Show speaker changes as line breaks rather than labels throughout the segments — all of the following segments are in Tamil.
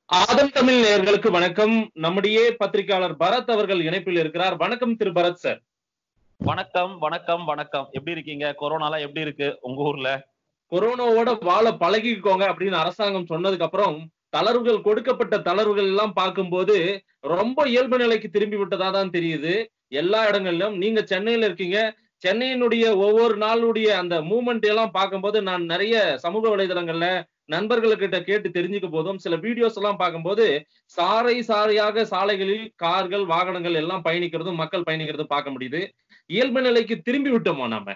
ஆதம் தமிழ் நேயர்களுக்கு வணக்கம் நம்முடைய பத்திரிகையாளர் பரத் அவர்கள் இணைப்பில் இருக்கிறார் வணக்கம் திரு பரத் சார்
வணக்கம் வணக்கம் வணக்கம் எப்படி இருக்கீங்க கொரோனாலாம் எப்படி இருக்கு உங்க ஊர்ல
கொரோனாவோட வாழ பழகிக்கோங்க அப்படின்னு அரசாங்கம் சொன்னதுக்கு அப்புறம் தளர்வுகள் கொடுக்கப்பட்ட தளர்வுகள் எல்லாம் பார்க்கும்போது ரொம்ப இயல்பு நிலைக்கு திரும்பி விட்டதா தான் தெரியுது எல்லா இடங்களிலும் நீங்க சென்னையில இருக்கீங்க சென்னையினுடைய ஒவ்வொரு நாளுடைய அந்த மூமெண்ட் எல்லாம் பார்க்கும்போது நான் நிறைய சமூக வலைதளங்கள்ல நண்பர்களுக்கிட்ட கேட்டு தெரிஞ்சுக்க போதும் சில வீடியோஸ் எல்லாம் பார்க்கும்போது சாறை சாறையாக சாலைகளில் கார்கள் வாகனங்கள் எல்லாம் பயணிக்கிறதும் மக்கள் பயணிக்கிறதும் பார்க்க முடியுது இயல்பு நிலைக்கு திரும்பி விட்டோமோ நாம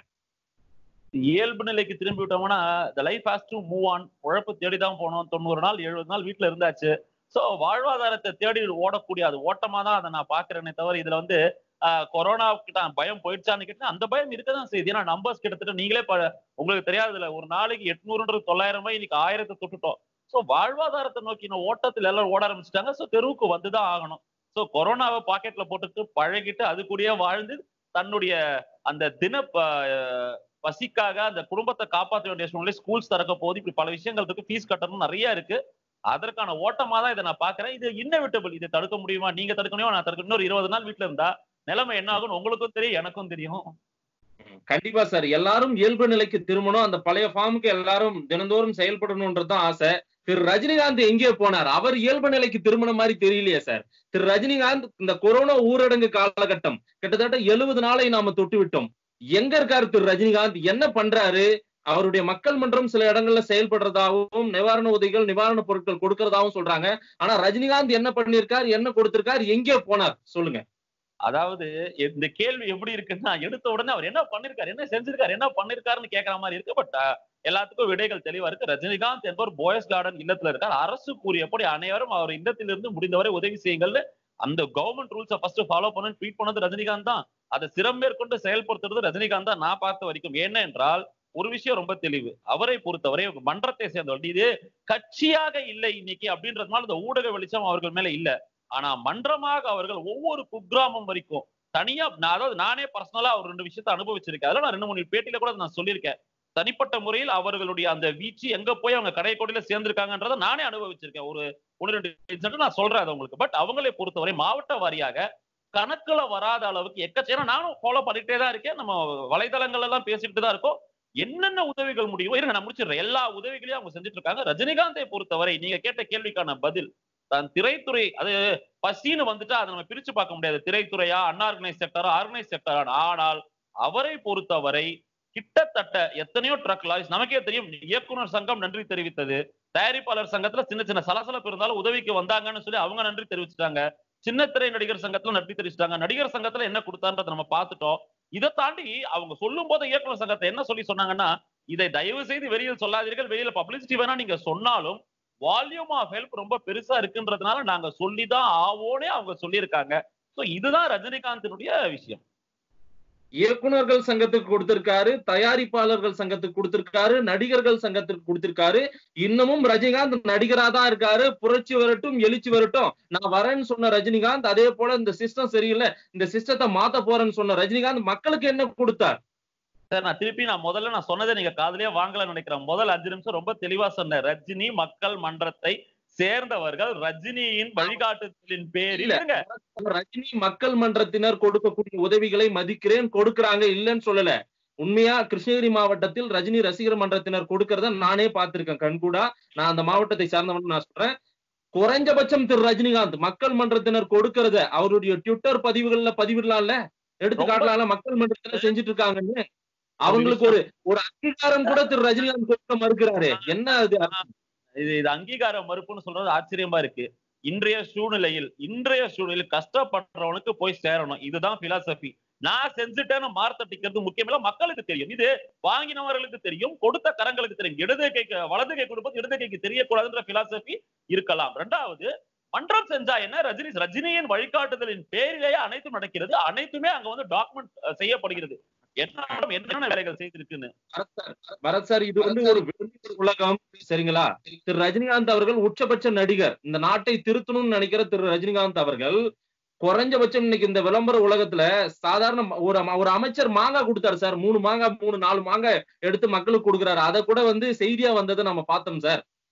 இயல்பு நிலைக்கு திரும்பி விட்டோம்னா the life has to move on உழைப்பு தேடி தான் போனோம் தொண்ணூறு நாள் எழுபது நாள் வீட்டுல இருந்தாச்சு சோ வாழ்வாதாரத்தை தேடி ஓடக்கூடிய அது ஓட்டமா தான் அதை நான் பாக்குறேனே தவிர இதுல வந்து ஆஹ், கொரோனாவுக்கு நான் பயம் போயிடுச்சான்னு கேட்டா அந்த பயம் இருக்கதான் செய்யுது ஏன்னா நம்பர்ஸ் கிட்டத்தட்ட நீங்களே ப- உங்களுக்கு தெரியாதுல ஒரு நாளைக்கு எட்நூறுன்றது தொள்ளாயிரம் ரூபாய் இன்னைக்கு ஆயிரத்தை தொட்டுட்டோம் சோ வாழ்வாதாரத்தை நோக்கின ஓட்டத்துல எல்லாரும் ஓட ஆரம்பிச்சிட்டாங்க சோ தெருவுக்கு வந்துதான் ஆகணும் சோ கொரோனாவை பாக்கெட்ல போட்டுட்டு பழகிட்டு அது கூடயே வாழ்ந்து தன்னுடைய அந்த தின ப- பசிக்காக அந்த குடும்பத்தை காப்பாற்ற வேண்டிய சூழ்நிலை ஸ்கூல்ஸ் திறக்க போது இப்படி பல விஷயங்கள் இருக்கு ஃபீஸ் கட்டணும் நிறைய இருக்கு அதற்கான ஓட்டமா தான் இதை நான் பாக்குறேன் இது இன்னவிட்டபிள் இதை தடுக்க முடியுமா நீங்க தடுக்கணும் நான் தடுக்கணும் இன்னொரு இருபது நாள் வீட்டுல இருந்தா நிலைமை என்ன ஆகும் உங்களுக்கும் தெரியும் எனக்கும் தெரியும்
கண்டிப்பா சார் எல்லாரும் இயல்பு நிலைக்கு திரும்பணும் அந்த பழைய ஃபார்முக்கு எல்லாரும் தினந்தோறும் செயல்படணும்ன்றதுதான் ஆசை திரு ரஜினிகாந்த் எங்கே போனார் அவர் இயல்பு நிலைக்கு திரும்பின மாதிரி தெரியலையே சார் திரு ரஜினிகாந்த் இந்த கொரோனா ஊரடங்கு காலகட்டம் கிட்டத்தட்ட எழுபது நாளை நாம தொட்டு விட்டோம் எங்க இருக்காரு திரு ரஜினிகாந்த் என்ன பண்றாரு அவருடைய மக்கள் மன்றம் சில இடங்கள்ல செயல்படுறதாகவும் நிவாரண உதவிகள் நிவாரண பொருட்கள் கொடுக்கறதாகவும் சொல்றாங்க ஆனா ரஜினிகாந்த் என்ன பண்ணிருக்கார் என்ன கொடுத்திருக்கார் எங்கே போனார் சொல்லுங்க
அதாவது இந்த கேள்வி எப்படி இருக்குன்னா எடுத்த உடனே அவர் என்ன பண்ணிருக்காரு என்ன செஞ்சிருக்காரு என்ன பண்ணிருக்காருன்னு கேட்கற மாதிரி இருக்கு பட் எல்லாத்துக்கும் விடைகள் தெளிவா இருக்கு ரஜினிகாந்த் என்பவர் போயஸ் கார்டன் இல்லத்துல இருக்கார் அரசு கூறியபடி அனைவரும் அவர் இல்லத்திலிருந்து முடிந்தவரை உதவி செய்யுங்கள்னு அந்த கவர்மெண்ட் ரூல்ஸை ஃபர்ஸ்ட் ஃபாலோ பண்ணு ட்வீட் பண்ணது ரஜினிகாந்த் தான் அதை சிறமேற்கொண்டு செயல்படுத்துறது ரஜினிகாந்த் தான் நான் பார்த்த வரைக்கும் என்ன என்றால் ஒரு விஷயம் ரொம்ப தெளிவு அவரை பொறுத்தவரை மன்றத்தை சேர்ந்தவர் இது கட்சியாக இல்லை இன்னைக்கு அப்படின்றதுனால இந்த ஊடக வெளிச்சம் அவர்கள் மேல இல்ல ஆனா மன்றமாக அவர்கள் ஒவ்வொரு குக்கிராமம் வரைக்கும் தனியா நான் அதாவது நானே பர்சனலா ஒரு ரெண்டு விஷயத்தை அனுபவிச்சிருக்கேன் அதெல்லாம் நான் ரெண்டு மூணு பேட்டியில கூட நான் சொல்லியிருக்கேன் தனிப்பட்ட முறையில் அவர்களுடைய அந்த வீச்சு எங்க போய் அவங்க கடைக்கோடியில சேர்ந்திருக்காங்கன்றத நானே அனுபவிச்சிருக்கேன் ஒரு ஒன்று ரெண்டு incident நான் சொல்றேன் அது உங்களுக்கு பட் அவங்களை பொறுத்தவரை மாவட்ட வாரியாக கணக்குல வராத அளவுக்கு எக்கச்சேனா நானும் ஃபாலோ பண்ணிட்டே தான் இருக்கேன் நம்ம வலைதளங்கள் எல்லாம் பேசிட்டு தான் இருக்கோம் என்னென்ன உதவிகள் முடியுமோ இருங்க நான் முடிச்சிடுறேன் எல்லா உதவிகளையும் அவங்க செஞ்சுட்டு இருக்காங்க ரஜினிகாந்தை பொறுத்தவரை நீங்க கேட்ட கேள்விக்கான பதில் தான் திரைத்துறை அது பசின்னு வந்துட்டா அதை நம்ம பிரிச்சு பார்க்க முடியாது திரைத்துறையா அன்ஆர்கனைஸ் செக்டரா ஆர்கனைஸ் செக்டரா ஆனால் அவரை பொறுத்தவரை கிட்டத்தட்ட எத்தனையோ ட்ரக் லாரிஸ் நமக்கே தெரியும் இயக்குனர் சங்கம் நன்றி தெரிவித்தது தயாரிப்பாளர் சங்கத்துல சின்ன சின்ன சலசலப்பு இருந்தாலும் உதவிக்கு வந்தாங்கன்னு சொல்லி அவங்க நன்றி தெரிவிச்சிட்டாங்க சின்னத்திரை நடிகர் சங்கத்துல நன்றி தெரிவிச்சிட்டாங்க நடிகர் சங்கத்துல என்ன கொடுத்தான்றதை நம்ம பார்த்துட்டோம் இதை தாண்டி அவங்க சொல்லும் போது இயக்குனர் சங்கத்தை என்ன சொல்லி சொன்னாங்கன்னா இதை தயவு செய்து வெளியில் சொல்லாதீர்கள் வெளியில பப்ளிசிட்டி வேணா நீங்க சொன்னாலும் வால்யூம் ஆஃப் ஹெல்ப் ரொம்ப பெருசா இருக்குன்றதுனால நாங்க சொல்லிதான் ஆவோனே அவங்க சொல்லியிருக்காங்க சோ இதுதான் ரஜினிகாந்தினுடைய விஷயம்
இயக்குனர்கள் சங்கத்துக்கு கொடுத்திருக்காரு தயாரிப்பாளர்கள் சங்கத்துக்கு கொடுத்திருக்காரு நடிகர்கள் சங்கத்துக்கு கொடுத்திருக்காரு இன்னமும் ரஜினிகாந்த் நடிகரா தான் இருக்காரு புரட்சி வரட்டும் எழுச்சி வரட்டும் நான் வரேன்னு சொன்ன ரஜினிகாந்த் அதே போல இந்த சிஸ்டம் சரியில்லை இந்த சிஸ்டத்தை மாத்த போறேன்னு சொன்ன ரஜினிகாந்த் மக்களுக்கு என்ன கொடுத்தார்
சார் நான் திருப்பி நான் முதல்ல நான் சொன்னதை நீங்க காதுலயே வாங்கலன்னு நினைக்கிறேன் முதல் அஞ்சு நிமிஷம் ரொம்ப தெளிவா சொன்னேன் ரஜினி மக்கள் மன்றத்தை சேர்ந்தவர்கள் ரஜினியின் வழிகாட்டுதலின் பேரில்
இல்ல.
இருங்க
ரஜினி மக்கள் மன்றத்தினர் கொடுக்கக்கூடிய உதவிகளை மதிக்கிறேன் கொடுக்கறாங்க இல்லைன்னு சொல்லல உண்மையா கிருஷ்ணகிரி மாவட்டத்தில் ரஜினி ரசிகர் மன்றத்தினர் கொடுக்கறத நானே பார்த்திருக்கேன் கண்கூடா நான் அந்த மாவட்டத்தை சார்ந்தவன் நான் சொல்றேன் குறைஞ்சபட்சம் திரு ரஜினிகாந்த் மக்கள் மன்றத்தினர் கொடுக்கறத அவருடைய ட்விட்டர் பதிவுகள்ல பதிவிடலாம்ல எடுத்து
ரொம்ப-
காட்டலாம்ல மக்கள் மன்றத்தினர் செஞ்சுட்டு இருக்காங்கன்னு அவங்களுக்கு ஒரு ஒரு அங்கீகாரம் கூட திரு ரஜினிகாந்த் கொடுக்க மறுக்கிறாரு என்ன அது
இது இது அங்கீகார மறுப்புன்னு சொல்றது ஆச்சரியமா இருக்கு இன்றைய சூழ்நிலையில் இன்றைய சூழ்நிலையில் கஷ்டப்படுறவனுக்கு போய் சேரணும் இதுதான் பிலாசபி நான் செஞ்சுட்டேன்னு மார்த்தட்டிக்கிறது முக்கியமில்ல மக்களுக்கு தெரியும் இது வாங்கினவர்களுக்கு தெரியும் கொடுத்த கரங்களுக்கு தெரியும் இடது கைக்கு வலது கை கொடுப்பது இடது கைக்கு தெரியக்கூடாதுன்ற பிலாசபி இருக்கலாம் ரெண்டாவது மன்றம் செஞ்சா என்ன ரஜினி ரஜினியின் வழிகாட்டுதலின் பேரிலேயே அனைத்தும் நடக்கிறது அனைத்துமே அங்க வந்து டாக்குமெண்ட் செய்யப்படுகிறது என்ன என்னென்ன வேலைகள் செய்திருக்குன்னு
பரத் சார் இது வந்து ஒரு வெளியூர் உலகம் சரிங்களா திரு ரஜினிகாந்த் அவர்கள் உச்சபட்ச நடிகர் இந்த நாட்டை திருத்தணும்னு நினைக்கிற திரு ரஜினிகாந்த் அவர்கள் குறைஞ்சபட்சம் இன்னைக்கு இந்த விளம்பர உலகத்துல சாதாரண ம- ஒரு அம- ஒரு அமைச்சர் மாங்காய் கொடுத்தாரு சார் மூணு மாங்காய் மூணு நாலு மாங்காய் எடுத்து மக்களுக்கு கொடுக்குறாரு அதை கூட வந்து செய்தியா வந்ததை நம்ம பார்த்தோம் சார்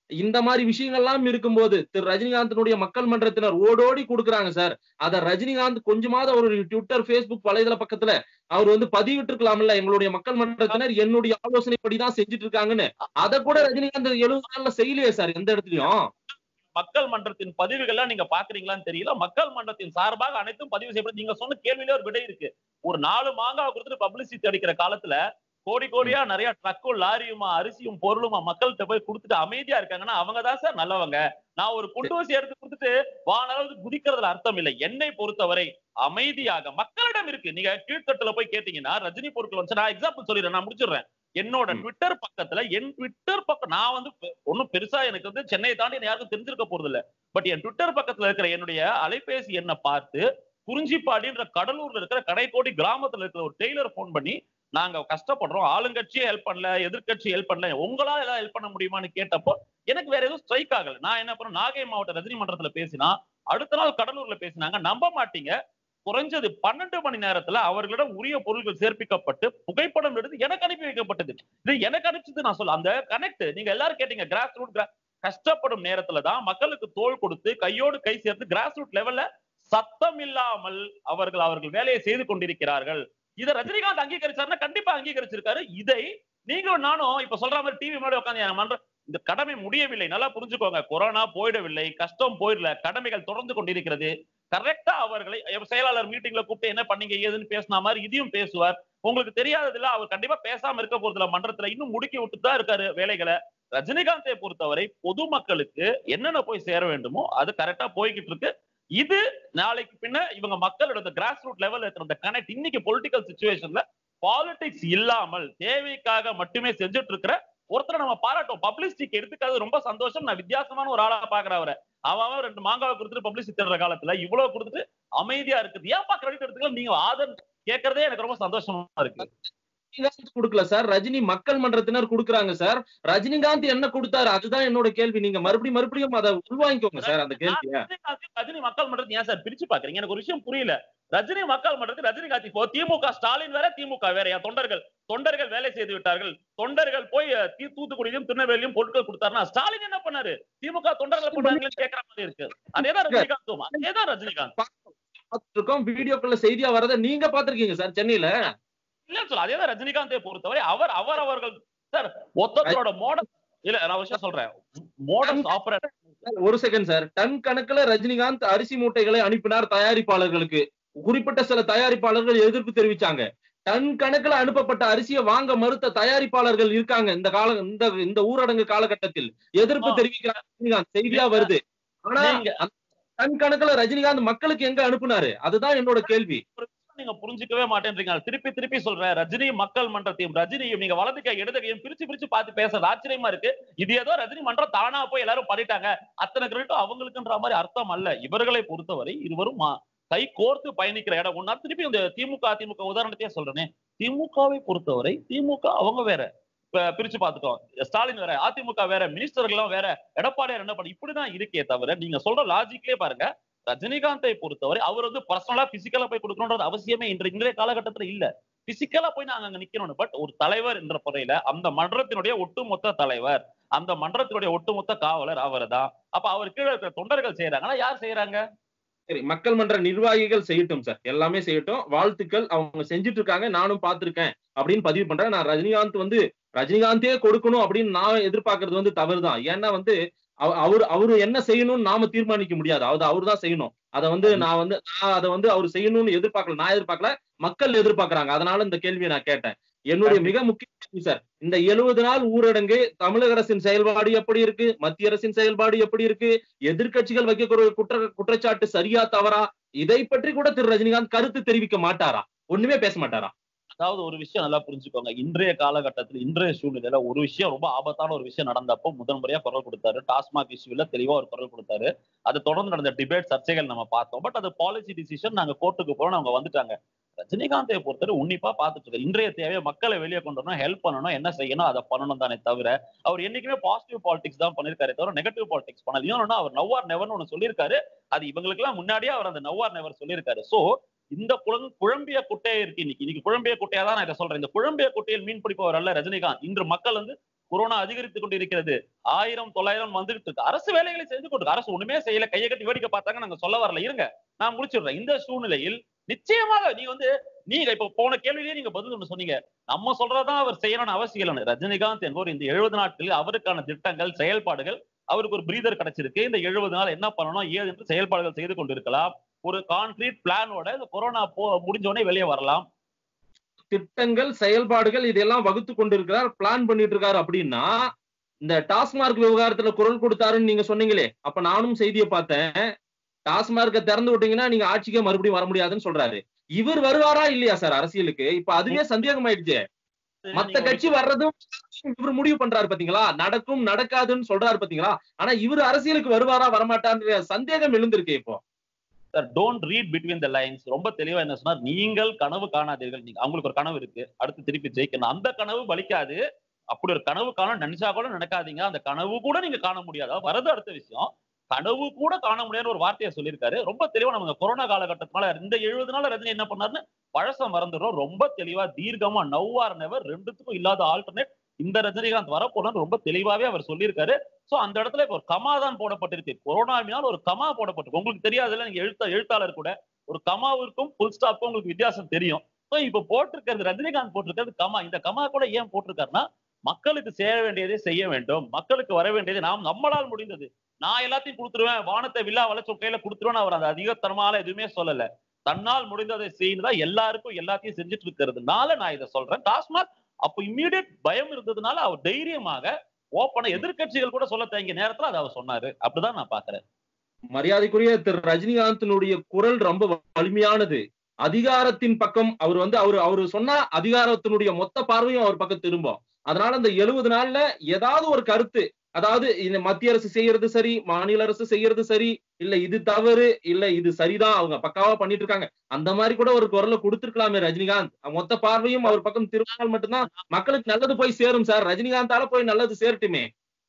இந்த மாதிரி விஷயங்கள்லாம் இருக்கும்போது திரு ரஜினிகாந்தினுடைய மக்கள் மன்றத்தினர் ஓடோடி கொடுக்குறாங்க சார் அத ரஜினிகாந்த் கொஞ்சமாவது அவருடைய ட்விட்டர் ஃபேஸ்புக் வலைதள பக்கத்துல அவர் வந்து பதிவிட்டிருக்கலாம்ல எங்களுடைய மக்கள் மன்றத்தினர் என்னுடைய ஆலோசனைப்படிதான் செஞ்சுட்டு இருக்காங்கன்னு அத கூட ரஜினிகாந்த் எழுபது நாள்ல செய்யலையே சார் எந்த இடத்துலயும்
மக்கள் மன்றத்தின் பதிவுகள்லாம் நீங்க பாக்குறீங்களான்னு தெரியல மக்கள் மன்றத்தின் சார்பாக அனைத்தும் பதிவு செய்யப்பட்டு நீங்க சொன்ன கேள்வியில ஒரு விடை இருக்கு ஒரு நாலு மாங்காய் கொடுத்துட்டு பப்ளிசிட்டி அடிக்கிற காலத்துல கோடி கோடியா நிறைய ட்ரக்கும் லாரியுமா அரிசியும் பொருளுமா மக்கள்கிட்ட போய் கொடுத்துட்டு அமைதியா இருக்காங்கன்னா அவங்க தான் சார் நல்லவங்க நான் ஒரு குண்டூசி எடுத்து கொடுத்துட்டு வானளவு குதிக்கிறதுல அர்த்தம் இல்லை என்னை பொறுத்தவரை அமைதியாக மக்களிடம் இருக்கு நீங்க கீழ்த்தட்டுல போய் கேட்டீங்கன்னா ரஜினி பொருட்கள் வந்து நான் எக்ஸாம்பிள் சொல்லிடுறேன் நான் முடிச்சிடுறேன் என்னோட
ம்.
ட்விட்டர் பக்கத்துல என் ட்விட்டர் பக்கம் நான் வந்து பெ- ஒண்ணும் பெருசா எனக்கு வந்து சென்னையை தாண்டி எனக்கு யாருக்கும் தெரிஞ்சிருக்க போறது இல்ல பட் என் ட்விட்டர் பக்கத்துல இருக்கிற என்னுடைய அலைபேசி எண்ணை பார்த்து குறிஞ்சிப்பாடின்ற கடலூர்ல இருக்கிற கடைக்கோடி கிராமத்துல இருக்கிற ஒரு டெய்லர் ஃபோன் பண்ணி நாங்க கஷ்டப்படுறோம் ஆளுங்கட்சியே ஹெல்ப் பண்ணல எதிர்க்கட்சி ஹெல்ப் பண்ணல உங்களால ஏதாவது ஹெல்ப் பண்ண முடியுமான்னு கேட்டப்போ எனக்கு வேற எதுவும் ஸ்ட்ரைக் ஆகல நான் என்ன பண்ணேன் நாகை மாவட்ட ரஜினி மன்றத்துல பேசினா அடுத்த நாள் கடலூர்ல பேசினாங்க நம்ப மாட்டீங்க குறைஞ்சது பன்னெண்டு மணி நேரத்துல அவர்களிடம் உரிய பொருட்கள் சேர்ப்பிக்கப்பட்டு புகைப்படம் எடுத்து எனக்கு அனுப்பி வைக்கப்பட்டது இது எனக்கு அனுப்பிச்சது நான் சொல்ல அந்த கனெக்ட் நீங்க எல்லாரும் கேட்டீங்க கிராஸ் ரூட் கஷ்டப்படும் நேரத்துல தான் மக்களுக்கு தோள் கொடுத்து கையோடு கை சேர்த்து கிராஸ் ரூட் லெவல்ல சத்தம் இல்லாமல் அவர்கள் அவர்கள் வேலையை செய்து கொண்டிருக்கிறார்கள் இதை ரஜினிகாந்த் அங்கீகரிச்சாருன்னா கண்டிப்பா அங்கீகரிச்சிருக்காரு இதை நீங்களும் நானும் இப்ப சொல்ற மாதிரி டிவி முன்னாடி உட்காந்து மன்ற இந்த கடமை முடியவில்லை நல்லா புரிஞ்சுக்கோங்க கொரோனா போயிடவில்லை கஷ்டம் போயிடல கடமைகள் தொடர்ந்து கொண்டிருக்கிறது கரெக்டா அவர்களை எப் செயலாளர் மீட்டிங்ல கூப்பிட்டு என்ன பண்ணீங்க ஏதுன்னு பேசின மாதிரி இதையும் பேசுவார் உங்களுக்கு தெரியாததுல அவர் கண்டிப்பா பேசாம இருக்க போறதுல மன்றத்துல இன்னும் முடுக்கி விட்டு தான் இருக்காரு வேலைகளை ரஜினிகாந்தை பொறுத்தவரை பொதுமக்களுக்கு என்னென்ன போய் சேர வேண்டுமோ அது கரெக்டா போய்கிட்டு இருக்கு இது நாளைக்கு பின்ன இவங்க மக்களோட கிராஸ் ரூட் லெவல்ல இருக்கிற அந்த கனெக்ட் இன்னைக்கு பொலிட்டிக்கல் சுச்சுவேஷன்ல பாலிடிக்ஸ் இல்லாமல் தேவைக்காக மட்டுமே செஞ்சுட்டு இருக்கிற ஒருத்தரை நம்ம பாராட்டும் பப்ளிசிட்டிக்கு எடுத்துக்காது ரொம்ப சந்தோஷம் நான் வித்தியாசமான ஒரு ஆளா பாக்குறேன் அவரை அவன் அவன் ரெண்டு மாங்காவை கொடுத்துட்டு பப்ளிசிட்டி தர்ற காலத்துல இவ்வளவு கொடுத்துட்டு அமைதியா இருக்குது ஏன்பா கிரெடிட் எடுத்துக்கலாம் நீங்க ஆதர் கேட்கறதே எனக்கு ரொம்ப சந்தோஷமா இருக்கு
ரஜினிகாந்த் கொடுக்கல சார் ரஜினி மக்கள் மன்றத்தினர் கொடுக்குறாங்க சார் ரஜினிகாந்த் என்ன கொடுத்தாரு அதுதான் என்னோட கேள்வி நீங்க மறுபடியும் மறுபடியும் அதை உள்வாங்கிக்கோங்க சார் அந்த கேள்விய
ரஜினிகாந்த் ரஜினி மக்கள் மன்றத்தை ஏன் சார் பிரிச்சு பாக்குறீங்க எனக்கு ஒரு விஷயம் புரியல ரஜினி மக்கள் மன்றத்தில் ரஜினிகாந்த் இப்போ திமுக ஸ்டாலின் வேற திமுக வேற என் தொண்டர்கள் தொண்டர்கள் வேலை செய்து விட்டார்கள் தொண்டர்கள் போய் அஹ், தீ- தூத்துக்குடியிலும் திருநெல்வேலியும் பொருட்கள் கொடுத்தாருன்னா ஸ்டாலின் என்ன பண்ணாரு திமுக தொண்டர்கள் பண்ணாங்கன்னு கேட்கற மாதிரி இருக்கு அதேதான் ரஜினிகாந்த் அதேதான் ரஜினிகாந்த்
பார்த்துட்டு இருக்கோம் வீடியோக்குள்ள செய்தியா வரத நீங்க பாத்திருக்கீங்க சார் சென்னையில
இல்ல சொல்ல அதேதான் ரஜினிகாந்தை பொறுத்தவரை அவர் அவர் அவர்கள் சார் ஒத்தரோட மாடல் இல்ல நான் ஒரு விஷயம் சொல்றேன் மாடல் ஆபரேட்
ஒரு செகண்ட் சார் டன் கணக்குல ரஜினிகாந்த் அரிசி மூட்டைகளை அனுப்பினார் தயாரிப்பாளர்களுக்கு குறிப்பிட்ட சில தயாரிப்பாளர்கள் எதிர்ப்பு தெரிவிச்சாங்க டன் கணக்குல அனுப்பப்பட்ட அரிசியை வாங்க மறுத்த தயாரிப்பாளர்கள் இருக்காங்க இந்த கால இந்த இந்த ஊரடங்கு காலகட்டத்தில் எதிர்ப்பு
ஆ.
தெரிவிக்கிறார் ரஜினிகாந்த் செய்தியா வருது ஆனா
நீங்க
அந்த டன் கணக்குல ரஜினிகாந்த் மக்களுக்கு எங்க அனுப்புனாரு அதுதான் என்னோட கேள்வி
நீங்க புரிஞ்சுக்கவே மாட்டேன்றீங்க நான் திருப்பி திருப்பி சொல்றேன் ரஜினி மக்கள் மன்றத்தையும் ரஜினியும் நீங்க வலது கை இடது கையும் பிரிச்சு பிரிச்சு பார்த்து பேசுறது ஆச்சரியமா இருக்கு இது ஏதோ ரஜினி மன்றம் தானா போய் எல்லாரும் பண்ணிட்டாங்க அத்தனை கிரெடிட்டும் அவங்களுக்குன்ற மாதிரி அர்த்தம் அல்ல இவர்களை பொறுத்தவரை இருவரும் மா- கை கோர்த்து பயணிக்கிற இடம் ஒன்னா திருப்பி இந்த திமுக அதிமுக உதாரணத்தையே சொல்றேனே திமுகவை பொறுத்தவரை திமுக அவங்க வேற இப்ப பிரிச்சு பார்த்துட்டோம் ஸ்டாலின் வேற அதிமுக வேற மினிஸ்டர்கள்லாம் வேற எடப்பாடியார் என்ன பண்ண இப்படிதான் இருக்கே தவிர நீங்க சொல்ற லாஜிக்லயே பாருங்க ரஜினிகாந்தை பொறுத்தவரை அவர் வந்து பர்சனலா பிசிக்கலா போய் கொடுக்கணும்ன்றது அவசியமே இன்று இன்றைய காலகட்டத்துல இல்ல பிசிக்கலா போய் நாங்க அங்க நிக்கணும் பட் ஒரு தலைவர் என்ற முறையில அந்த மன்றத்தினுடைய ஒட்டுமொத்த தலைவர் அந்த மன்றத்தினுடைய ஒட்டுமொத்த காவலர் அவர்தான் அப்ப அவர் கீழே இருக்கிற தொண்டர்கள் செய்யறாங்கன்னா யார் செய்யறாங்க
சரி மக்கள் மன்ற நிர்வாகிகள் செய்யட்டும் சார் எல்லாமே செய்யட்டும் வாழ்த்துக்கள் அவங்க செஞ்சுட்டு இருக்காங்க நானும் பார்த்திருக்கேன் அப்படின்னு பதிவு பண்றேன் நான் ரஜினிகாந்த் வந்து ரஜினிகாந்தே கொடுக்கணும் அப்படின்னு நான் எதிர்பார்க்கறது வந்து தவறுதான் ஏன்னா வந்து அவ- அவரு அவரு என்ன செய்யணும்னு நாம தீர்மானிக்க முடியாது அது அவரு தான் செய்யணும் அதை வந்து நான் வந்து நான் அதை வந்து அவர் செய்யணும்னு எதிர்பார்க்கல நான் எதிர்பார்க்கல மக்கள் எதிர்பார்க்கறாங்க அதனால இந்த கேள்வியை நான் கேட்டேன் என்னுடைய மிக முக்கிய கேள்வி சார் இந்த எழுபது நாள் ஊரடங்கு தமிழக அரசின் செயல்பாடு எப்படி இருக்கு மத்திய அரசின் செயல்பாடு எப்படி இருக்கு எதிர்க்கட்சிகள் வைக்கக்கூடிய குற்ற குற்றச்சாட்டு சரியா தவறா இதை பற்றி கூட திரு ரஜினிகாந்த் கருத்து தெரிவிக்க மாட்டாரா ஒண்ணுமே பேச மாட்டாரா
அதாவது ஒரு விஷயம் நல்லா புரிஞ்சுக்கோங்க இன்றைய காலகட்டத்தில் இன்றைய சூழ்நிலையில ஒரு விஷயம் ரொம்ப ஆபத்தான ஒரு விஷயம் நடந்தப்போ முதல் முறையா குரல் கொடுத்தாரு டாஸ்மாக் இஷ்யூல தெளிவா ஒரு குரல் கொடுத்தாரு அது தொடர்ந்து நடந்த டிபேட் சர்ச்சைகள் நம்ம பார்த்தோம் பட் அது பாலிசி டிசிஷன் நாங்க கோர்ட்டுக்கு போறோம் அவங்க வந்துட்டாங்க ரஜினிகாந்தை பொறுத்தவரை உன்னிப்பா பார்த்துட்டு இருக்காரு இன்றைய தேவையை மக்களை வெளியே கொண்டு வரணும் ஹெல்ப் பண்ணணும் என்ன செய்யணும் அதை பண்ணணும் தானே தவிர அவர் என்னைக்குமே பாசிட்டிவ் பாலிடிக்ஸ் தான் பண்ணிருக்காரு தவிர நெகட்டிவ் பாலிடிக்ஸ் பண்ணல இன்னொன்னு அவர் நவ்வார் நெவர்னு ஒன்று சொல்லியிருக்காரு அது இவங்களுக்கு எல்லாம் முன்னாடியே அவர் அந்த நவ்வார் நெவர் சொல்லியிருக்காரு சோ இந்த குழம் குழம்பிய குட்டையை இருக்கு இன்னைக்கு இன்னைக்கு குழம்பிய குட்டையா தான் நான் இதை சொல்றேன் இந்த குழம்பிய குட்டையில் மீன் பிடிப்பவர் அல்ல ரஜினிகாந்த் இன்று மக்கள் வந்து கொரோனா அதிகரித்துக் கொண்டு இருக்கிறது ஆயிரம் தொள்ளாயிரம் வந்துகிட்டு இருக்கு அரசு வேலைகளை செய்து கொண்டு அரசு ஒண்ணுமே செய்யல கையை கட்டி வேடிக்கை பார்த்தாங்க நாங்க சொல்ல வரல இருங்க நான் முடிச்சிடுறேன் இந்த சூழ்நிலையில் நிச்சயமாக நீ வந்து நீங்க இப்ப போன கேள்வியிலேயே நீங்க பதில் ஒண்ணு சொன்னீங்க நம்ம சொல்றதான் அவர் செய்யணும்னு அவசியம் இல்லை ரஜினிகாந்த் என்பவர் இந்த எழுபது நாட்களில் அவருக்கான திட்டங்கள் செயல்பாடுகள் அவருக்கு ஒரு பிரீதர் கிடைச்சிருக்கு இந்த எழுபது நாள் என்ன பண்ணணும் ஏது என்று செயல்பாடுகள் செய்து கொண்டிருக்கலாம் ஒரு கான்கிரீட் பிளானோட இந்த கொரோனா போ முடிஞ்ச உடனே வெளியே வரலாம்
திட்டங்கள் செயல்பாடுகள் இதெல்லாம் வகுத்து கொண்டிருக்கிறார் பிளான் பண்ணிட்டு இருக்காரு அப்படின்னா இந்த டாஸ்மார்க் விவகாரத்துல குரல் கொடுத்தாருன்னு நீங்க சொன்னீங்களே அப்ப நானும் செய்தியை பார்த்தேன் டாஸ்மார்க்க திறந்து விட்டீங்கன்னா நீங்க ஆட்சிக்கே மறுபடியும் வர முடியாதுன்னு சொல்றாரு இவர் வருவாரா இல்லையா சார் அரசியலுக்கு இப்ப அதுவே சந்தேகம் ஆயிடுச்சு மத்த
நீங்க ஒரு
கட்சி வர்றதும் இவர் முடிவு பண்றாரு பாத்தீங்களா நடக்கும் நடக்காதுன்னு சொல்றாரு பாத்தீங்களா ஆனா இவர் அரசியலுக்கு வருவாரா வரமாட்டான்ற சந்தேகம் எழுந்திருக்கு இப்போ
sir don't read between the lines ரொம்ப தெளிவா என்ன சொன்னார் நீங்கள் கனவு காணாதீர்கள் நீங்க அவங்களுக்கு ஒரு கனவு இருக்கு அடுத்து திருப்பி ஜெயிக்கணும் அந்த கனவு பலிக்காது அப்படி ஒரு கனவு காண நினைச்சா கூட நினைக்காதீங்க அந்த கனவு கூட நீங்க காண முடியாது அது வரது அடுத்த விஷயம் கனவு கூட காண முடியாத ஒரு வார்த்தையை சொல்லியிருக்காரு ரொம்ப தெளிவா நம்ம இந்த கொரோனா காலகட்டத்தினால இந்த எழுபது நாள் ரஜினி என்ன பண்ணாருன்னு பழசம் மறந்துடுறோம் ரொம்ப தெளிவா தீர்க்கமா நவ்வார் நெவர் ரெண்டுத்துக்கும் இல்லாத ஆல்டர்னேட் இந்த ரஜினிகாந்த் வரப்போனு ரொம்ப தெளிவாவே அவர் சொல்லியிருக்காரு சோ அந்த இடத்துல இப்ப ஒரு கமா தான் போடப்பட்டிருக்கு கொரோனாவினால் ஒரு கமா போடப்பட்டிருக்கு உங்களுக்கு தெரியாதுல்ல நீங்க எழுத்த எழுத்தாளர் கூட ஒரு கமாவிற்கும் புல் ஸ்டாப்புக்கும் உங்களுக்கு வித்தியாசம் தெரியும் சோ இப்ப போட்டிருக்கிறது ரஜினிகாந்த் போட்டிருக்கிறது கமா இந்த கமா கூட ஏன் போட்டிருக்காருன்னா மக்களுக்கு சேர வேண்டியதை செய்ய வேண்டும் மக்களுக்கு வர வேண்டியதை நாம் நம்மளால் முடிந்தது நான் எல்லாத்தையும் கொடுத்துருவேன் வானத்தை வில்லா வளைச்சு உன் கையில கொடுத்துருவேன் அவர் அந்த அதிகத்தனமால எதுவுமே சொல்லல தன்னால் முடிந்ததை செய்யுதா எல்லாருக்கும் எல்லாத்தையும் செஞ்சுட்டு இருக்கிறதுனால நான் இதை சொல்றேன் டாஸ்மாக் அப்போ இம்மீடியட் பயம் இருந்ததுனால அவர் தைரியமாக ஓப்பன எதிர்க்கட்சிகள் கூட சொல்ல தயங்கிய நேரத்துல அதை அவர் சொன்னாரு அப்படிதான் நான் பாக்குறேன்
மரியாதைக்குரிய திரு ரஜினிகாந்தினுடைய குரல் ரொம்ப வலிமையானது அதிகாரத்தின் பக்கம் அவர் வந்து அவர் அவரு சொன்னா அதிகாரத்தினுடைய மொத்த பார்வையும் அவர் பக்கம் திரும்பும் அதனால இந்த எழுபது நாள்ல ஏதாவது ஒரு கருத்து அதாவது இந்த மத்திய அரசு செய்யறது சரி மாநில அரசு செய்யறது சரி இல்ல இது தவறு இல்ல இது சரிதான் அவங்க பக்காவா பண்ணிட்டு இருக்காங்க அந்த மாதிரி கூட ஒரு குரலை கொடுத்திருக்கலாமே ரஜினிகாந்த் மொத்த பார்வையும் அவர் பக்கம் திரும்பினால் மட்டும்தான் மக்களுக்கு நல்லது போய் சேரும் சார் ரஜினிகாந்தால போய் நல்லது சேரட்டுமே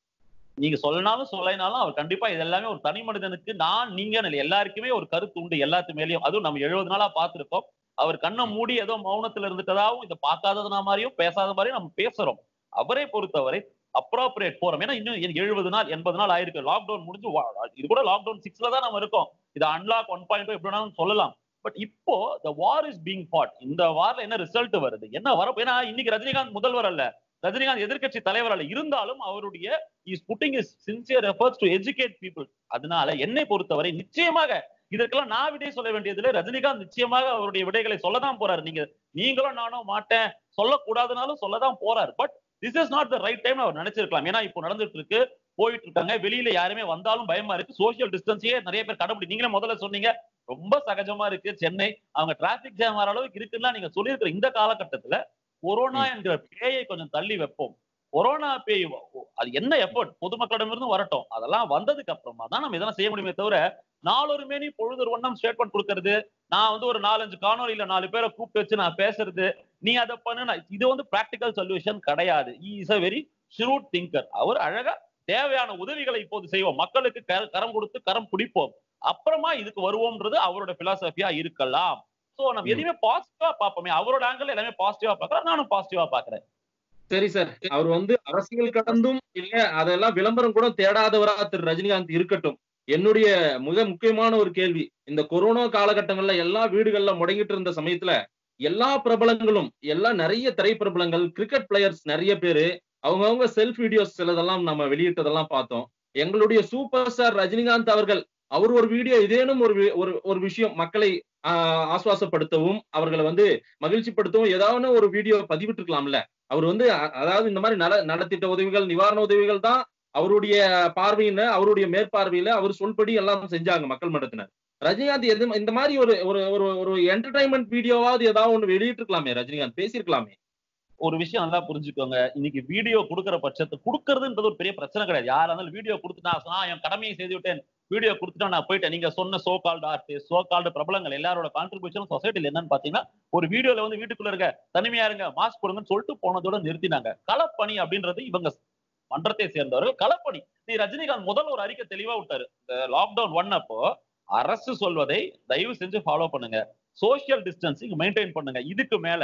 நீங்க சொல்லனாலும் சொல்லனாலும் அவர் கண்டிப்பா இது எல்லாமே ஒரு தனி மனிதனுக்கு நான் நீங்க இல்லை எல்லாருக்குமே ஒரு கருத்து உண்டு எல்லாத்து மேலயும் அதுவும் நம்ம எழுபது நாளா பார்த்திருக்கோம் அவர் கண்ணை மூடி ஏதோ மௌனத்துல இருந்துட்டதாவும் இதை பார்க்காததுனா மாதிரியும் பேசாத மாதிரியும் நம்ம பேசுறோம் அவரை பொறுத்தவரை அப்ராப்ரியேட் போறோம் ஏன்னா இன்னும் எழுபது நாள் எண்பது நாள் ஆயிருக்கு லாக்டவுன் முடிஞ்சு வா- இது கூட லாக்டவுன் சிக்ஸ்ல தான் நம்ம இருக்கோம் இது அன்லாக் ஒன் பாயிண்ட் எப்படி வேணாலும் சொல்லலாம் பட் இப்போ த வார் இஸ் பீங் ஃபாட் இந்த வார்ல என்ன ரிசல்ட் வருது என்ன வர ஏன்னா இன்னைக்கு ரஜினிகாந்த் முதல்வர் அல்ல ரஜினிகாந்த் எதிர்க்கட்சி தலைவர் அல்ல இருந்தாலும் அவருடைய is putting is sincere efforts to educate people அதனால என்னை பொறுத்தவரை நிச்சயமாக இதற்கெல்லாம் நான் விடை சொல்ல வேண்டியதில்லை ரஜினிகாந்த் நிச்சயமாக அவருடைய விடைகளை சொல்லதான் போறாரு நீங்க நீங்களும் நானும் மாட்டேன் சொல்லக்கூடாதுனாலும் சொல்லதான் போறாரு but this is not the right time அவர் நினைச்சிருக்கலாம் ஏன்னா இப்போ நடந்துட்டு இருக்கு போயிட்டு இருக்காங்க வெளியில யாருமே வந்தாலும் பயமா இருக்கு சோசியல் டிஸ்டன்ஸையே நிறைய பேர் கடைபிடி நீங்களே முதல்ல சொன்னீங்க ரொம்ப சகஜமா இருக்கு சென்னை அவங்க டிராபிக் ஜாம் வர அளவுக்கு இருக்குன்னா நீங்க சொல்லியிருக்கிற இந்த காலகட்டத்துல கொரோனா என்கிற பேயை கொஞ்சம் தள்ளி வைப்போம் கொரோனா பேய் வ- அது என்ன எஃபர்ட் பொதுமக்களிடமிருந்து வரட்டும் அதெல்லாம் வந்ததுக்கு அப்புறமா தான் நம்ம இதெல்லாம் செய்ய முடியுமே தவிர நாலொரு மேனி பொழுது ஒன்றும் ஸ்டேட்மெண்ட் கொடுக்கறது நான் வந்து ஒரு நாலஞ்சு காணொலியில நாலு பேரை கூப்பிட்டு வச்சு நான் பேசுறது நீ அதை பண்ணு நான் இது வந்து பிராக்டிக்கல் சொல்யூஷன் கிடையாது is a very shrewd thinker அவர் அழகா தேவையான உதவிகளை இப்போது செய்வோம் மக்களுக்கு க- கரம் கொடுத்து கரம் பிடிப்போம் அப்புறமா இதுக்கு வருவோம்ன்றது அவரோட பிலாசபியா இருக்கலாம் சோ நம்ம
ம்.
எதுவுமே பாசிட்டிவா பார்ப்போமே அவரோட ஆங்கிள் எல்லாமே பாசிட்டிவா பார்க்கறேன் நானும் பாசிட்டிவா பார்க்கறேன்
சரி சார் அவர் வந்து அரசியல் கடந்தும் இல்ல அதெல்லாம் விளம்பரம் கூட தேடாதவரா திரு ரஜினிகாந்த் இருக்கட்டும் என்னுடைய மிக முக்கியமான ஒரு கேள்வி இந்த கொரோனா காலகட்டங்கள்ல எல்லா வீடுகள்ல முடங்கிட்டு இருந்த சமயத்துல எல்லா பிரபலங்களும் எல்லா நிறைய திரைப்பிரபலங்கள் கிரிக்கெட் பிளேயர்ஸ் நிறைய பேரு அவங்கவங்க செல்ஃப் வீடியோஸ் சிலதெல்லாம் நம்ம வெளியிட்டதெல்லாம் பார்த்தோம் எங்களுடைய சூப்பர் ஸ்டார் ரஜினிகாந்த் அவர்கள் அவர் ஒரு வீடியோ இதேனும் ஒரு வி- ஒரு ஒரு விஷயம் மக்களை ஆஹ், ஆசுவாசப்படுத்தவும் அவர்களை வந்து மகிழ்ச்சிப்படுத்தவும் ஏதாவது ஒரு வீடியோ பதிவிட்டிருக்கலாம்ல அவர் வந்து அ- அதாவது இந்த மாதிரி நல நலத்திட்ட உதவிகள் நிவாரண உதவிகள் தான் அவருடைய பார்வையில அவருடைய மேற்பார்வையில அவர் சொல்படி எல்லாம் செஞ்சாங்க மக்கள் மன்றத்தினர் ரஜினிகாந்த் எது இந்த மாதிரி ஒரு ஒரு ஒரு ஒரு என்டர்டைன்மெண்ட் வீடியோவாவது ஏதாவது ஒண்ணு வெளியிட்டிருக்கலாமே ரஜினிகாந்த் பேசியிருக்கலாமே
ஒரு விஷயம் நல்லா புரிஞ்சுக்கோங்க இன்னைக்கு வீடியோ கொடுக்குற பட்சத்தை கொடுக்கறதுன்றது ஒரு பெரிய பிரச்சனை கிடையாது யாரா இருந்தாலும் வீடியோ கொடுத்து நான் சொன்னா என் கடமையை செய்து விட்டேன் வீடியோ கொடுத்துட்டா நான் போயிட்டேன் நீங்க சொன்ன so called artist so called பிரபலங்கள் எல்லாரோட கான்ட்ரிபியூஷன் சொசைட்டில என்னன்னு பாத்தீங்கன்னா ஒரு வீடியோல வந்து வீட்டுக்குள்ள இருக்க தனிமையா இருங்க மாஸ்க் போடுங்கன்னு சொல்லிட்டு போனதோட நிறுத்தினாங்க களப்பணி அப்படின்றது இவங்க மன்றத்தை சேர்ந்தவர்கள் களப்பணி நீ ரஜினிகாந்த் முதல்ல ஒரு அறிக்கை தெளிவா விட்டாரு இந்த லாக்டவுன் ஒன் அப்போ அரசு சொல்வதை தயவு செஞ்சு ஃபாலோ பண்ணுங்க சோஷியல் டிஸ்டன்சிங் மெயின்டைன் பண்ணுங்க இதுக்கு மேல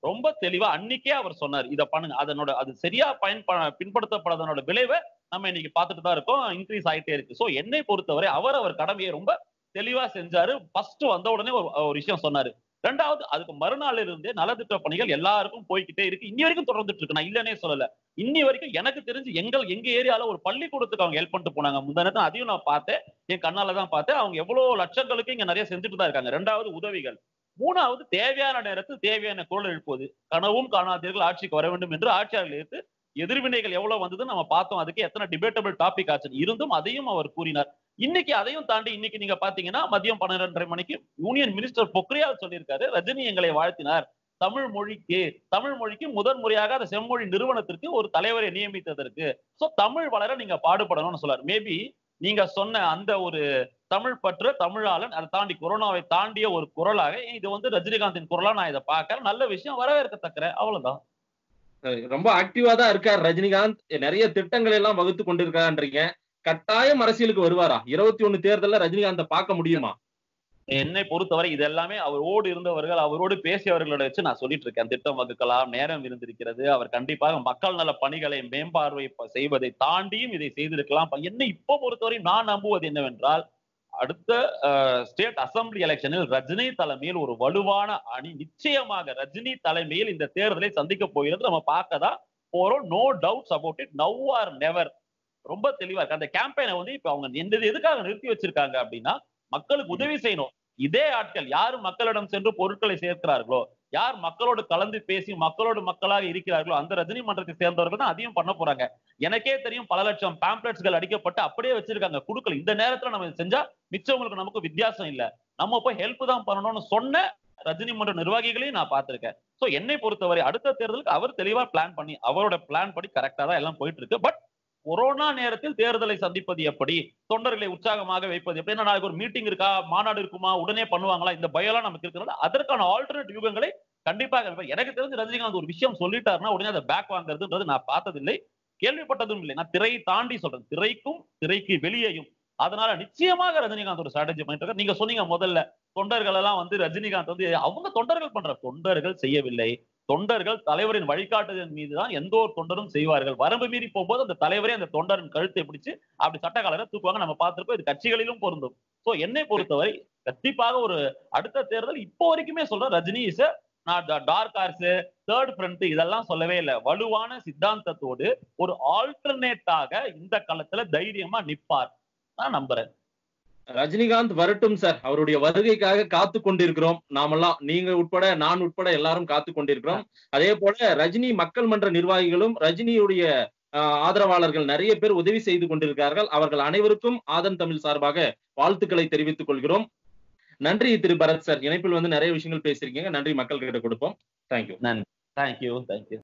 ரொம்ப தெளிவா அன்னைக்கே அவர் சொன்னார் இத பண்ணுங்க அதனோட அது சரியா பயன் பின்படுத்தப்படாதனோட விளைவை நம்ம இன்னைக்கு பார்த்துட்டு தான் இருக்கோம் இன்க்ரீஸ் ஆயிட்டே இருக்கு சோ என்னை பொறுத்தவரை அவர் அவர் கடமையை ரொம்ப தெளிவா செஞ்சாரு ஃபர்ஸ்ட் வந்த உடனே ஒரு ஒரு விஷயம் சொன்னாரு ரெண்டாவது அதுக்கு மறுநாள் இருந்தே நலத்திட்ட பணிகள் எல்லாருக்கும் போய்கிட்டே இருக்கு இன்னி வரைக்கும் தொடர்ந்துட்டு இருக்கு நான் இல்லனே சொல்லல இன்னி வரைக்கும் எனக்கு தெரிஞ்சு எங்கள் எங்க ஏரியால ஒரு பள்ளிக்கூடத்துக்கு அவங்க ஹெல்ப் பண்ணிட்டு போனாங்க முந்தானத்தை அதையும் நான் பார்த்தேன் என் கண்ணால தான் பார்த்தேன் அவங்க எவ்வளவு லட்சங்களுக்கு இங்க நிறைய செஞ்சுட்டு தான் இருக்காங்க ரெண்டாவது உதவிகள் மூணாவது தேவையான நேரத்தில் தேவையான குரல் எழுப்புவது கனவும் காணாதீர்கள் ஆட்சிக்கு வர வேண்டும் என்று ஆட்சியாளர்கள் எடுத்து எதிர்வினைகள் எவ்வளவு வந்தது நம்ம பார்த்தோம் அதுக்கு எத்தனை டிபேட்டபிள் டாபிக் ஆச்சு இருந்தும் அதையும் அவர் கூறினார் இன்னைக்கு அதையும் தாண்டி இன்னைக்கு நீங்க பாத்தீங்கன்னா மதியம் பன்னிரெண்டரை மணிக்கு யூனியன் மினிஸ்டர் பொக்ரியால் சொல்லியிருக்காரு ரஜினி எங்களை வாழ்த்தினார் தமிழ் மொழிக்கு தமிழ் மொழிக்கு முதன் முறையாக அந்த செம்மொழி நிறுவனத்திற்கு ஒரு தலைவரை நியமித்ததற்கு சோ தமிழ் வளர நீங்க பாடுபடணும்னு சொல்லார் மேபி நீங்க சொன்ன அந்த ஒரு தமிழ் பற்று தமிழாளன் அதை தாண்டி கொரோனாவை தாண்டிய ஒரு குரலாக இது வந்து ரஜினிகாந்தின் குரலா நான் இதை பார்க்கறேன் நல்ல விஷயம் வரவேற்கத்தக்கிற அவ்வளவுதான்
ரொம்ப ஆக்டிவா தான் இருக்கார் ரஜினிகாந்த் நிறைய திட்டங்கள் எல்லாம் வகுத்து கொண்டிருக்காருன்றீங்க கட்டாயம் அரசியலுக்கு வருவாரா இருபத்தி ஒண்ணு தேர்தல்ல ரஜினிகாந்த பார்க்க முடியுமா
என்னை பொறுத்தவரை இது எல்லாமே அவரோடு இருந்தவர்கள் அவரோடு பேசியவர்களோட வச்சு நான் சொல்லிட்டு இருக்கேன் திட்டம் வகுக்கலாம் நேரம் இருந்திருக்கிறது அவர் கண்டிப்பாக மக்கள் நல பணிகளை மேம்பார்வை செய்வதை தாண்டியும் இதை செய்திருக்கலாம் என்ன இப்போ பொறுத்தவரை நான் நம்புவது என்னவென்றால் அடுத்த ஸ்டேட் அசம்பிளி எலெக்ஷனில் ரஜினி தலைமையில் ஒரு வலுவான அணி நிச்சயமாக ரஜினி தலைமையில் இந்த தேர்தலை சந்திக்க போகிறது நம்ம பார்க்க தான் போறோம் no doubts about it now or never ரொம்ப தெளிவா இருக்கு அந்த கேம்பெயினை வந்து இப்ப அவங்க எந்த எதுக்காக நிறுத்தி வச்சிருக்காங்க அப்படின்னா மக்களுக்கு உதவி செய்யணும் இதே ஆட்கள் யார் மக்களிடம் சென்று பொருட்களை சேர்க்கிறார்களோ யார் மக்களோடு கலந்து பேசி மக்களோடு மக்களாக இருக்கிறார்களோ அந்த ரஜினி மன்றத்தை சேர்ந்தவர்கள் தான் அதையும் பண்ண போறாங்க எனக்கே தெரியும் பல லட்சம் பேம்ப்ளெட்ஸ்கள் அடிக்கப்பட்டு அப்படியே வச்சிருக்காங்க குடுக்கல இந்த நேரத்துல நம்ம செஞ்சா மிச்சவங்களுக்கு நமக்கு வித்தியாசம் இல்ல நம்ம போய் ஹெல்ப் தான் பண்ணணும்னு சொன்ன ரஜினி மன்ற நிர்வாகிகளையும் நான் பார்த்திருக்கேன் சோ என்னை பொறுத்தவரை அடுத்த தேர்தலுக்கு அவர் தெளிவா பிளான் பண்ணி அவரோட பிளான் படி கரெக்டா தான் எல்லாம் போயிட்டு இருக்கு பட் கொரோனா நேரத்தில் தேர்தலை சந்திப்பது எப்படி தொண்டர்களை உற்சாகமாக வைப்பது எப்படி நாளைக்கு ஒரு மீட்டிங் இருக்கா மாநாடு இருக்குமா உடனே பண்ணுவாங்களா இந்த பயம்லாம் நமக்கு இருக்கிறது அதற்கான ஆல்டர்னேட் யூகங்களை கண்டிப்பாக எனக்கு தெரிஞ்சு ரஜினிகாந்த் ஒரு விஷயம் சொல்லிட்டாருன்னா உடனே அதை பேக் வாங்குறதுன்றது நான் பார்த்ததில்லை கேள்விப்பட்டதும் இல்லை நான் திரையை தாண்டி சொல்றேன் திரைக்கும் திரைக்கு வெளியேயும் அதனால நிச்சயமாக ரஜினிகாந்த் ஒரு ஸ்ட்ராட்டஜி பண்ணிட்டு நீங்க சொன்னீங்க முதல்ல தொண்டர்கள் எல்லாம் வந்து ரஜினிகாந்த் வந்து அவங்க தொண்டர்கள் பண்ற தொண்டர்கள் செய்யவில்லை தொண்டர்கள் தலைவரின் வழிகாட்டுதல் மீதுதான் எந்த ஒரு தொண்டரும் செய்வார்கள் வரம்பு மீறி போகும்போது அந்த தலைவரே அந்த தொண்டரின் கழுத்தை பிடிச்சு அப்படி சட்டக்காலரை தூக்குவாங்க நம்ம பார்த்திருக்கோம் இது கட்சிகளிலும் பொருந்தும் சோ என்னை பொறுத்தவரை கண்டிப்பாக ஒரு அடுத்த தேர்தல் இப்போ வரைக்குமே சொல்ற Rajini is dark horse third front இதெல்லாம் சொல்லவே இல்லை வலுவான சித்தாந்தத்தோடு ஒரு ஆல்டர்னேட்டாக இந்த காலத்துல தைரியமா நிப்பார் நான் நம்புறேன்
ரஜினிகாந்த் வரட்டும் சார் அவருடைய வருகைக்காக காத்து கொண்டிருக்கிறோம் நாமெல்லாம் நீங்க உட்பட நான் உட்பட எல்லாரும் காத்து கொண்டிருக்கிறோம் அதே போல ரஜினி மக்கள் மன்ற நிர்வாகிகளும் ரஜினியுடைய ஆதரவாளர்கள் நிறைய பேர் உதவி செய்து கொண்டிருக்கிறார்கள் அவர்கள் அனைவருக்கும் ஆதன் தமிழ் சார்பாக வாழ்த்துக்களை தெரிவித்துக் கொள்கிறோம் நன்றி திரு பரத் சார் இணைப்பில் வந்து நிறைய விஷயங்கள் பேசியிருக்கீங்க நன்றி மக்கள் கிட்ட கொடுப்போம் தேங்க்யூ
நன்றி தேங்க்யூ தேங்க்யூ